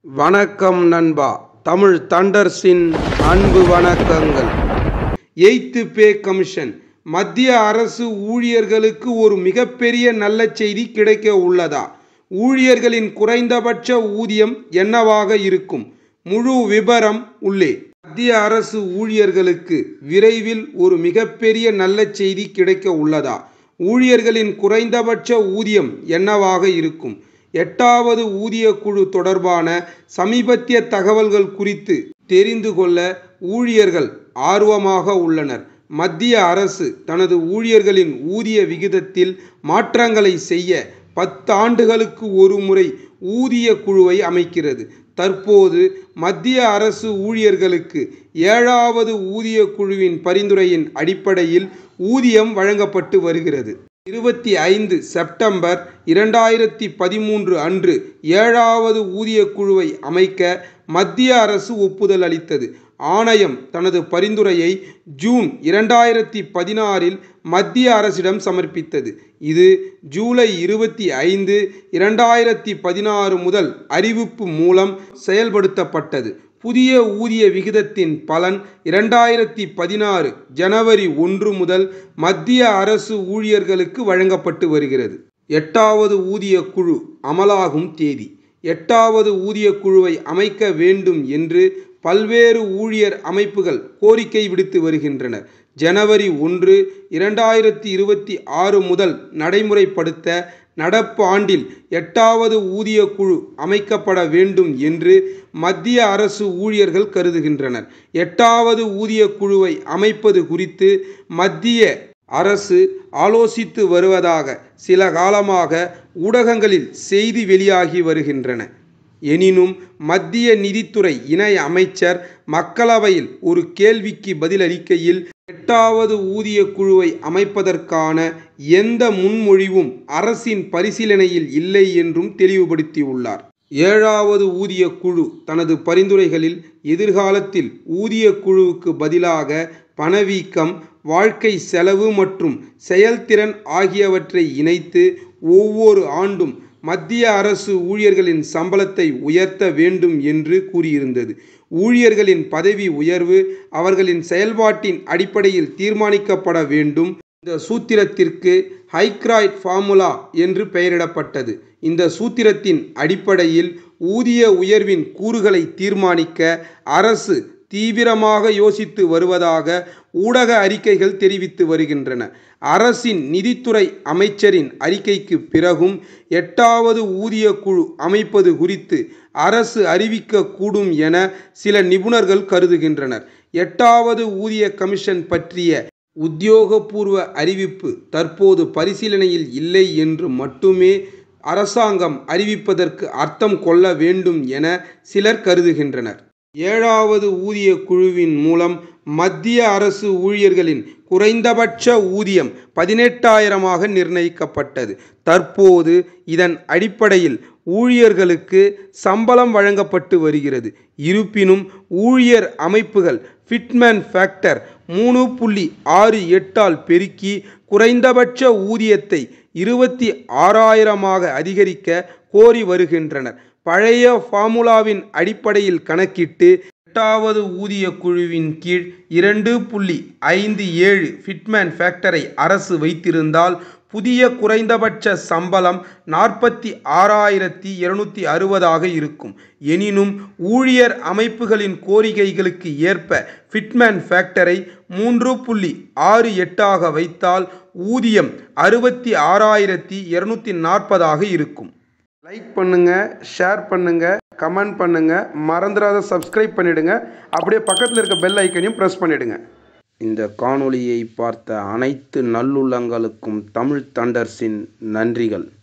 வணக்கம் நண்பா தமிழ் தண்டர்ஸின் அன்பு வணக்கங்கள் எய்த்து பே கமிஷன் மத்திய அரசு ஊழியர்களுக்கு ஒரு மிகப்பெரிய நல்ல செய்தி கிடைக்க உள்ளதா ஊழியர்களின் குறைந்தபட்ச ஊதியம் என்னவாக இருக்கும் முழு விபரம் உள்ளே மத்திய அரசு ஊழியர்களுக்கு விரைவில் ஒரு மிகப்பெரிய நல்ல செய்தி கிடைக்க உள்ளதா ஊழியர்களின் குறைந்தபட்ச ஊதியம் என்னவாக இருக்கும் எட்டாவது ஊதிய குழு தொடர்பான சமீபத்திய தகவல்கள் குறித்து தெரிந்து கொள்ள ஊழியர்கள் ஆர்வமாக உள்ளனர் மத்திய அரசு தனது ஊழியர்களின் ஊதிய விகிதத்தில் மாற்றங்களை செய்ய பத்தாண்டுகளுக்கு ஒரு முறை ஊதிய குழுவை அமைக்கிறது தற்போது மத்திய அரசு ஊழியர்களுக்கு ஏழாவது ஊதிய குழுவின் பரிந்துரையின் அடிப்படையில் ஊதியம் வழங்கப்பட்டு வருகிறது இருபத்தி ஐந்து செப்டம்பர் இரண்டாயிரத்தி பதிமூன்று அன்று ஏழாவது ஊதிய குழுவை அமைக்க மத்திய அரசு ஒப்புதல் அளித்தது ஆணையம் தனது பரிந்துரையை ஜூன் இரண்டாயிரத்தி பதினாறில் மத்திய அரசிடம் சமர்ப்பித்தது இது ஜூலை இருபத்தி ஐந்து இரண்டாயிரத்தி பதினாறு முதல் அறிவிப்பு மூலம் செயல்படுத்தப்பட்டது புதிய ஊதிய விகிதத்தின் பலன் இரண்டாயிரத்தி பதினாறு ஜனவரி ஒன்று முதல் மத்திய அரசு ஊழியர்களுக்கு வழங்கப்பட்டு வருகிறது எட்டாவது ஊதிய குழு அமலாகும் தேதி எட்டாவது ஊதிய குழுவை அமைக்க வேண்டும் என்று பல்வேறு ஊழியர் அமைப்புகள் கோரிக்கை விடுத்து வருகின்றனர் ஜனவரி ஒன்று இரண்டாயிரத்தி இருபத்தி ஆறு முதல் நடைமுறைப்படுத்த நடப்பு ஆண்டில் எட்டாவது ஊதிய குழு அமைக்கப்பட வேண்டும் என்று மத்திய அரசு ஊழியர்கள் கருதுகின்றனர் எட்டாவது ஊதிய குழுவை அமைப்பது குறித்து மத்திய அரசு ஆலோசித்து வருவதாக சில காலமாக ஊடகங்களில் செய்தி வெளியாகி வருகின்றன எனினும் மத்திய நிதித்துறை இணை அமைச்சர் மக்களவையில் ஒரு கேள்விக்கு பதிலளிக்கையில் எட்டாவது ஊதிய குழுவை அமைப்பதற்கான எந்த முன்மொழிவும் அரசின் பரிசீலனையில் இல்லை என்றும் தெளிவுபடுத்தியுள்ளார் ஏழாவது ஊதிய குழு தனது பரிந்துரைகளில் எதிர்காலத்தில் ஊதிய குழுவுக்கு பதிலாக பணவீக்கம் வாழ்க்கை செலவு மற்றும் செயல்திறன் ஆகியவற்றை இணைத்து ஒவ்வொரு ஆண்டும் மத்திய அரசு ஊழியர்களின் சம்பளத்தை உயர்த்த வேண்டும் என்று கூறியிருந்தது ஊழியர்களின் பதவி உயர்வு அவர்களின் செயல்பாட்டின் அடிப்படையில் தீர்மானிக்கப்பட வேண்டும் இந்த சூத்திரத்திற்கு ஹைக்ராய்ட் ஃபார்முலா என்று பெயரிடப்பட்டது இந்த சூத்திரத்தின் அடிப்படையில் ஊதிய உயர்வின் கூறுகளை தீர்மானிக்க அரசு தீவிரமாக யோசித்து வருவதாக ஊடக அறிக்கைகள் தெரிவித்து வருகின்றன அரசின் நிதித்துறை அமைச்சரின் அறிக்கைக்கு பிறகும் எட்டாவது ஊதிய குழு அமைப்பது குறித்து அரசு அறிவிக்கக்கூடும் என சில நிபுணர்கள் கருதுகின்றனர் எட்டாவது ஊதிய கமிஷன் பற்றிய உத்தியோகபூர்வ அறிவிப்பு தற்போது பரிசீலனையில் இல்லை என்று மட்டுமே அரசாங்கம் அறிவிப்பதற்கு அர்த்தம் கொள்ள வேண்டும் என சிலர் கருதுகின்றனர் ஏழாவது ஊதிய குழுவின் மூலம் மத்திய அரசு ஊழியர்களின் குறைந்தபட்ச ஊதியம் பதினெட்டாயிரமாக நிர்ணயிக்கப்பட்டது தற்போது இதன் அடிப்படையில் ஊழியர்களுக்கு சம்பளம் வழங்கப்பட்டு வருகிறது இருப்பினும் ஊழியர் அமைப்புகள் ஃபிட்மேன் ஃபேக்டர் மூணு புள்ளி ஆறு எட்டால் பெருக்கி குறைந்தபட்ச ஊதியத்தை இருபத்தி ஆறாயிரமாக அதிகரிக்க கோரி வருகின்றனர் பழைய ஃபார்முலாவின் அடிப்படையில் கணக்கிட்டு எட்டாவது ஊதிய குழுவின் கீழ் இரண்டு புள்ளி ஐந்து ஏழு ஃபிட்மேன் ஃபேக்டரை அரசு வைத்திருந்தால் புதிய குறைந்தபட்ச சம்பளம் நாற்பத்தி ஆறாயிரத்தி இருநூத்தி அறுபதாக இருக்கும் எனினும் ஊழியர் அமைப்புகளின் கோரிக்கைகளுக்கு ஏற்ப ஃபிட்மேன் ஃபேக்டரை மூன்று புள்ளி ஆறு எட்டாக வைத்தால் ஊதியம் அறுபத்தி ஆறாயிரத்தி இருநூத்தி நாற்பதாக இருக்கும் லைக் பண்ணுங்க ஷேர் பண்ணுங்க கமெண்ட் பண்ணுங்க மறந்துடாத சப்ஸ்கிரைப் பண்ணிடுங்க அப்படியே பக்கத்தில் இருக்க பெல் ஐக்கனையும் ப்ரெஸ் பண்ணிடுங்க இந்த காணொளியை பார்த்த அனைத்து நல்லுள்ளங்களுக்கும் தமிழ் தண்டர்ஸின் நன்றிகள்